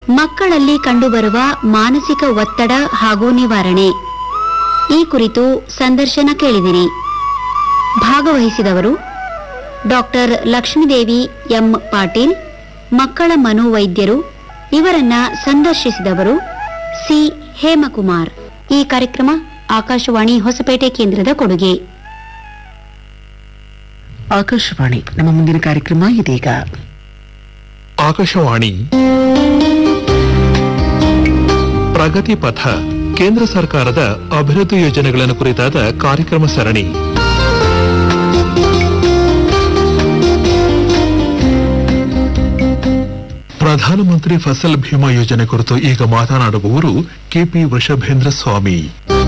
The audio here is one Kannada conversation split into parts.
ಮಕ್ಕಳಲ್ಲಿ ಕಂಡುಬರುವ ಮಾನಸಿಕ ಒತ್ತಡ ಹಾಗೂ ನಿವಾರಣೆ ಈ ಕುರಿತು ಸಂದರ್ಶನ ಕೇಳಿದಿರಿ ಭಾಗವಹಿಸಿದವರು ಡಾಕ್ಟರ್ ಲಕ್ಷ್ಮೀದೇವಿ ಎಂ ಪಾಟೀಲ್ ಮಕ್ಕಳ ಮನೋವೈದ್ಯರು ಇವರನ್ನ ಸಂದರ್ಶಿಸಿದವರು ಸಿ ಹೇಮಕುಮಾರ್ ಈ ಕಾರ್ಯಕ್ರಮ ಆಕಾಶವಾಣಿ ಹೊಸಪೇಟೆ ಕೇಂದ್ರದ ಕೊಡುಗೆ ಆಕಾಶವಾಣಿ ನಮ್ಮ ಮುಂದಿನ ಕಾರ್ಯಕ್ರಮ ಇದೀಗ ಆಕಾಶವಾಣಿ ಪ್ರಗತಿ ಪಥ ಕೇಂದ್ರ ಸರ್ಕಾರದ ಅಭಿವೃದ್ಧಿ ಯೋಜನೆಗಳನ್ನು ಕುರಿತಾದ ಕಾರ್ಯಕ್ರಮ ಸರಣಿ ಪ್ರಧಾನಮಂತ್ರಿ ಫಸಲ್ ಭೀಮಾ ಯೋಜನೆ ಕುರಿತು ಈಗ ಮಾತನಾಡುವವರು ಕೆಪಿ ವೃಷಭೇಂದ್ರ ಸ್ವಾಮಿ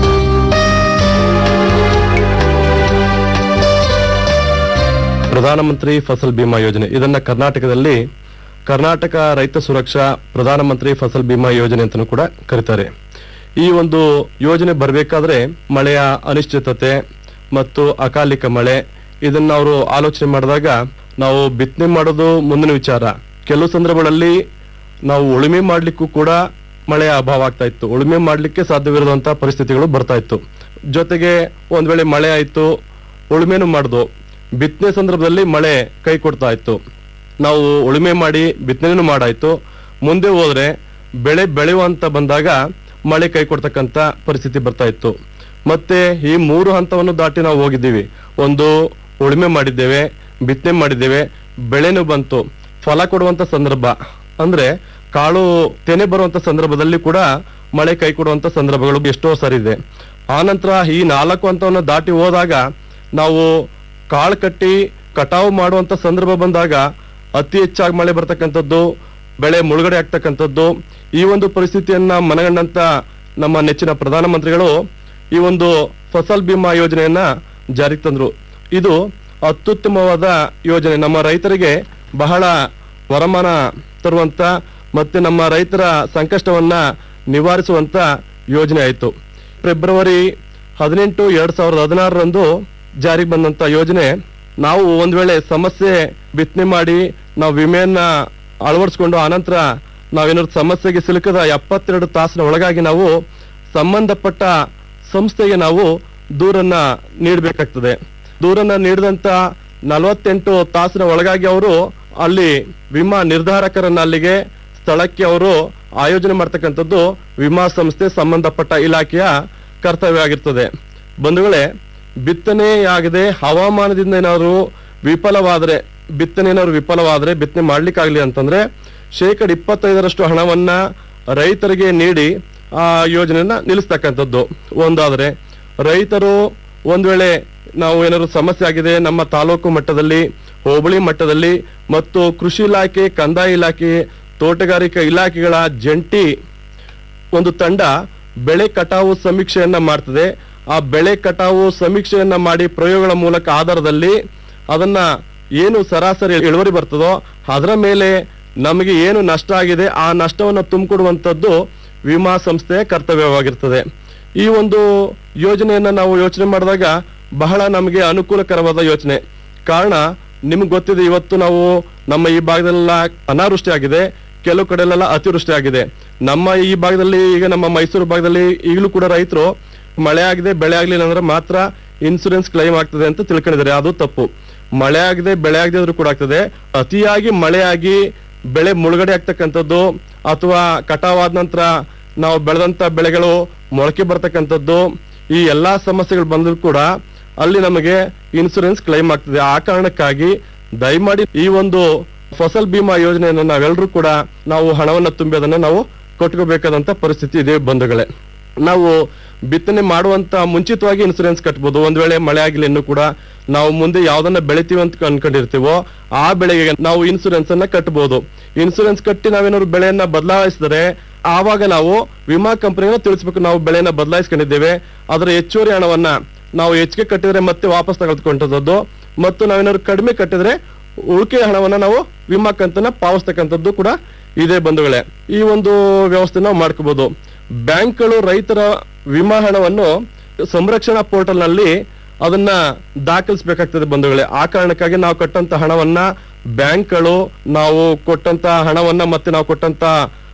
ಪ್ರಧಾನಮಂತ್ರಿ ಫಸಲ್ ಬಿಮಾ ಯೋಜನೆ ಇದನ್ನ ಕರ್ನಾಟಕದಲ್ಲಿ ಕರ್ನಾಟಕ ರೈತ ಸುರಕ್ಷಾ ಪ್ರಧಾನಮಂತ್ರಿ ಫಸಲ್ ಬಿಮಾ ಯೋಜನೆ ಅಂತಲೂ ಕೂಡ ಕರೀತಾರೆ ಈ ಒಂದು ಯೋಜನೆ ಬರಬೇಕಾದ್ರೆ ಮಳೆಯ ಅನಿಶ್ಚಿತತೆ ಮತ್ತು ಅಕಾಲಿಕ ಮಳೆ ಇದನ್ನ ಅವರು ಆಲೋಚನೆ ಮಾಡಿದಾಗ ನಾವು ಬಿತ್ತನೆ ಮಾಡೋದು ಮುಂದಿನ ವಿಚಾರ ಕೆಲವು ಸಂದರ್ಭಗಳಲ್ಲಿ ನಾವು ಉಳುಮೆ ಮಾಡ್ಲಿಕ್ಕೂ ಕೂಡ ಮಳೆಯ ಅಭಾವ ಆಗ್ತಾ ಇತ್ತು ಉಳುಮೆ ಮಾಡ್ಲಿಕ್ಕೆ ಸಾಧ್ಯವಿರುವಂತಹ ಪರಿಸ್ಥಿತಿಗಳು ಬರ್ತಾ ಇತ್ತು ಜೊತೆಗೆ ಒಂದ್ ವೇಳೆ ಮಳೆ ಆಯ್ತು ಉಳುಮೆನೂ ಮಾಡ್ದು ಬಿತ್ತನೆ ಸಂದರ್ಭದಲ್ಲಿ ಮಳೆ ಕೈ ಕೊಡ್ತಾ ಇತ್ತು ನಾವು ಉಳುಮೆ ಮಾಡಿ ಬಿತ್ತನೆನೂ ಮಾಡಾಯ್ತು ಮುಂದೆ ಹೋದ್ರೆ ಬೆಳೆ ಬೆಳೆಯುವಂತ ಬಂದಾಗ ಮಳೆ ಕೈ ಕೊಡ್ತಕ್ಕಂತ ಪರಿಸ್ಥಿತಿ ಬರ್ತಾ ಇತ್ತು ಮತ್ತೆ ಈ ಮೂರು ಹಂತವನ್ನು ದಾಟಿ ನಾವು ಹೋಗಿದ್ದೀವಿ ಒಂದು ಉಳುಮೆ ಮಾಡಿದ್ದೇವೆ ಬಿತ್ತನೆ ಮಾಡಿದ್ದೇವೆ ಬೆಳೆನೂ ಬಂತು ಫಲ ಕೊಡುವಂತ ಸಂದರ್ಭ ಅಂದ್ರೆ ಕಾಳು ತೆನೆ ಬರುವಂತ ಸಂದರ್ಭದಲ್ಲಿ ಕೂಡ ಮಳೆ ಕೈ ಕೊಡುವಂತ ಸಂದರ್ಭಗಳು ಎಷ್ಟೋ ಸರಿ ಇದೆ ಆನಂತರ ಈ ನಾಲ್ಕು ಹಂತವನ್ನು ದಾಟಿ ಹೋದಾಗ ನಾವು ಕಾಳು ಕಟ್ಟಿ ಕಟಾವು ಮಾಡುವಂತ ಸಂದರ್ಭ ಬಂದಾಗ ಅತಿ ಹೆಚ್ಚಾಗಿ ಮಳೆ ಬರ್ತಕ್ಕಂಥದ್ದು ಬೆಳೆ ಮುಳುಗಡೆ ಆಗ್ತಕ್ಕಂಥದ್ದು ಈ ಒಂದು ಪರಿಸ್ಥಿತಿಯನ್ನ ಮನಗಂಡಂತ ನಮ್ಮ ನೆಚ್ಚಿನ ಪ್ರಧಾನಮಂತ್ರಿಗಳು ಈ ಒಂದು ಫಸಲ್ ಬಿಮಾ ಯೋಜನೆಯನ್ನ ಜಾರಿಗೆ ತಂದ್ರು ಇದು ಅತ್ಯುತ್ತಮವಾದ ಯೋಜನೆ ನಮ್ಮ ರೈತರಿಗೆ ಬಹಳ ವರಮಾನ ತರುವಂತ ಮತ್ತೆ ನಮ್ಮ ರೈತರ ಸಂಕಷ್ಟವನ್ನ ನಿವಾರಿಸುವಂತ ಯೋಜನೆ ಆಯಿತು ಫೆಬ್ರವರಿ ಹದಿನೆಂಟು ಎರಡ್ ಸಾವಿರದ ಹದಿನಾರರಂದು ಜಾರಿಗೆ ಬಂದಂತ ಯೋಜನೆ ನಾವು ಒಂದ್ ವೇಳೆ ಸಮಸ್ಯೆ ಬಿತ್ತನೆ ಮಾಡಿ ನಾವು ವಿಮೆಯನ್ನ ಅಳವಡಿಸ್ಕೊಂಡು ಆನಂತರ ನಾವೇನಾದ್ರು ಸಮಸ್ಯೆಗೆ ಸಿಲುಕದ ಎಪ್ಪತ್ತೆರಡು ತಾಸಿನ ಒಳಗಾಗಿ ನಾವು ಸಂಬಂಧಪಟ್ಟ ಸಂಸ್ಥೆಗೆ ನಾವು ದೂರನ್ನ ನೀಡಬೇಕಾಗ್ತದೆ ದೂರನ್ನ ನೀಡಿದಂತ ನಲವತ್ತೆಂಟು ತಾಸಿನ ಒಳಗಾಗಿ ಅವರು ಅಲ್ಲಿ ವಿಮಾ ನಿರ್ಧಾರಕರನ್ನ ಅಲ್ಲಿಗೆ ಸ್ಥಳಕ್ಕೆ ಅವರು ಆಯೋಜನೆ ಮಾಡ್ತಕ್ಕಂಥದ್ದು ವಿಮಾ ಸಂಸ್ಥೆ ಸಂಬಂಧಪಟ್ಟ ಇಲಾಖೆಯ ಕರ್ತವ್ಯ ಆಗಿರ್ತದೆ ಬಂಧುಗಳೇ ಬಿತ್ತನೆಯಾಗದೆ ಹವಾಮಾನದಿಂದ ಏನಾದ್ರು ವಿಫಲವಾದ್ರೆ ಬಿತ್ತನೆ ಏನಾದ್ರು ವಿಫಲವಾದ್ರೆ ಬಿತ್ತನೆ ಮಾಡ್ಲಿಕ್ಕಾಗ್ಲಿ ಅಂತಂದ್ರೆ ಶೇಕಡ ಇಪ್ಪತ್ತೈದರಷ್ಟು ಹಣವನ್ನ ರೈತರಿಗೆ ನೀಡಿ ಆ ಯೋಜನೆಯನ್ನ ನಿಲ್ಲಿಸ್ತಕ್ಕಂಥದ್ದು ಒಂದಾದ್ರೆ ರೈತರು ಒಂದ್ ವೇಳೆ ನಾವು ಏನಾದ್ರು ಸಮಸ್ಯೆ ಆಗಿದೆ ನಮ್ಮ ತಾಲೂಕು ಮಟ್ಟದಲ್ಲಿ ಹೋಬಳಿ ಮಟ್ಟದಲ್ಲಿ ಮತ್ತು ಕೃಷಿ ಇಲಾಖೆ ಕಂದಾಯ ಇಲಾಖೆ ತೋಟಗಾರಿಕಾ ಇಲಾಖೆಗಳ ಜಂಟಿ ಒಂದು ತಂಡ ಬೆಳೆ ಕಟಾವು ಸಮೀಕ್ಷೆಯನ್ನ ಮಾಡ್ತದೆ ಆ ಬೆಳೆ ಕಟಾವು ಸಮೀಕ್ಷೆಯನ್ನ ಮಾಡಿ ಪ್ರಯೋಗಗಳ ಮೂಲಕ ಆಧಾರದಲ್ಲಿ ಅದನ್ನ ಏನು ಸರಾಸರಿ ಇಳುವರಿ ಬರ್ತದೋ ಅದರ ಮೇಲೆ ನಮಗೆ ಏನು ನಷ್ಟ ಆಗಿದೆ ಆ ನಷ್ಟವನ್ನು ತುಂಬಿಕೊಡುವಂತದ್ದು ವಿಮಾ ಸಂಸ್ಥೆಯ ಕರ್ತವ್ಯವಾಗಿರ್ತದೆ ಈ ಒಂದು ಯೋಜನೆಯನ್ನ ನಾವು ಯೋಚನೆ ಮಾಡಿದಾಗ ಬಹಳ ನಮಗೆ ಅನುಕೂಲಕರವಾದ ಯೋಚನೆ ಕಾರಣ ನಿಮ್ಗೆ ಗೊತ್ತಿದೆ ಇವತ್ತು ನಾವು ನಮ್ಮ ಈ ಭಾಗದಲ್ಲೆಲ್ಲ ಅನಾವೃಷ್ಟಿ ಆಗಿದೆ ಕೆಲವು ಕಡೆಲೆಲ್ಲ ಅತಿವೃಷ್ಟಿ ಆಗಿದೆ ನಮ್ಮ ಈ ಭಾಗದಲ್ಲಿ ಈಗ ನಮ್ಮ ಮೈಸೂರು ಭಾಗದಲ್ಲಿ ಈಗಲೂ ಕೂಡ ರೈತರು ಮಳೆ ಆಗಿದೆ ಬೆಳೆ ಆಗ್ಲಿಲ್ಲ ಅಂದ್ರೆ ಮಾತ್ರ ಇನ್ಸೂರೆನ್ಸ್ ಕ್ಲೈಮ್ ಆಗ್ತದೆ ಅಂತ ತಿಳ್ಕೊಂಡಿದ್ದಾರೆ ಅದು ತಪ್ಪು ಮಳೆ ಆಗದೆ ಬೆಳೆ ಆಗದೆ ಆದ್ರೂ ಕೂಡ ಆಗ್ತದೆ ಅತಿಯಾಗಿ ಮಳೆಯಾಗಿ ಬೆಳೆ ಮುಳುಗಡೆ ಆಗ್ತಕ್ಕಂಥದ್ದು ಅಥವಾ ಕಟಾವಾದ ನಂತರ ನಾವು ಬೆಳೆದಂತ ಬೆಳೆಗಳು ಮೊಳಕೆ ಬರ್ತಕ್ಕಂಥದ್ದು ಈ ಎಲ್ಲಾ ಸಮಸ್ಯೆಗಳು ಬಂದ್ರು ಕೂಡ ಅಲ್ಲಿ ನಮಗೆ ಇನ್ಸೂರೆನ್ಸ್ ಕ್ಲೈಮ್ ಆಗ್ತದೆ ಆ ಕಾರಣಕ್ಕಾಗಿ ದಯಮಾಡಿ ಈ ಒಂದು ಫಸಲ್ ಬಿಮಾ ಯೋಜನೆಯನ್ನು ನಾವೆಲ್ಲರೂ ಕೂಡ ನಾವು ಹಣವನ್ನ ತುಂಬಿ ಅದನ್ನ ನಾವು ಕೊಟ್ಕೋಬೇಕಾದಂತ ಪರಿಸ್ಥಿತಿ ಇದೆ ಬಂಧುಗಳೇ ನಾವು ಬಿತ್ತನೆ ಮಾಡುವಂತ ಮುಂಚಿತವಾಗಿ ಇನ್ಸೂರೆನ್ಸ್ ಕಟ್ಬೋದು ಒಂದ್ ವೇಳೆ ಮಳೆ ಆಗಿಲ್ಲ ಇನ್ನು ಕೂಡ ನಾವು ಮುಂದೆ ಯಾವ್ದನ್ನ ಬೆಳಿತೀವಿ ಅಂತ ಅನ್ಕೊಂಡಿರ್ತೀವೋ ಆ ಬೆಳೆಗೆ ನಾವು ಇನ್ಸೂರೆನ್ಸ್ ಅನ್ನ ಕಟ್ಟಬಹುದು ಇನ್ಸೂರೆನ್ಸ್ ಕಟ್ಟಿ ನಾವೇನಾದ್ರು ಬೆಳೆಯನ್ನ ಬದಲಾಯಿಸಿದರೆ ಆವಾಗ ನಾವು ವಿಮಾ ಕಂಪನಿನ ತಿಳಿಸ್ಬೇಕು ನಾವು ಬೆಳೆಯನ್ನ ಬದಲಾಯಿಸ್ಕೊಂಡಿದ್ದೇವೆ ಅದರ ಹೆಚ್ಚುವರಿ ಹಣವನ್ನ ನಾವು ಹೆಚ್ಚಿಗೆ ಕಟ್ಟಿದ್ರೆ ಮತ್ತೆ ವಾಪಸ್ ತಗೊಳ್ತಕ್ಕಂಥದ್ದು ಮತ್ತು ನಾವೇನಾದ್ರು ಕಡಿಮೆ ಕಟ್ಟಿದ್ರೆ ಉಳಿಕೆ ಹಣವನ್ನ ನಾವು ವಿಮಾ ಕಂತನ್ನ ಪಾವಸ್ತಕ್ಕಂಥದ್ದು ಕೂಡ ಇದೇ ಬಂಧುಗಳೇ ಈ ಒಂದು ವ್ಯವಸ್ಥೆ ನಾವು ಮಾಡ್ಕೋಬಹುದು ಬ್ಯಾಂಕ್ಗಳು ರೈತರ ವಿಮಾ ಹಣವನ್ನು ಸಂರಕ್ಷಣಾ ಪೋರ್ಟಲ್ ನಲ್ಲಿ ಅದನ್ನ ದಾಖಲಿಸಬೇಕಾಗ್ತದೆ ಬಂಧುಗಳೇ ಆ ಕಾರಣಕ್ಕಾಗಿ ನಾವು ಕಟ್ಟಂತ ಹಣವನ್ನ ಬ್ಯಾಂಕ್ಗಳು ನಾವು ಕೊಟ್ಟಂತ ಹಣವನ್ನ ಮತ್ತೆ ನಾವು ಕೊಟ್ಟಂತ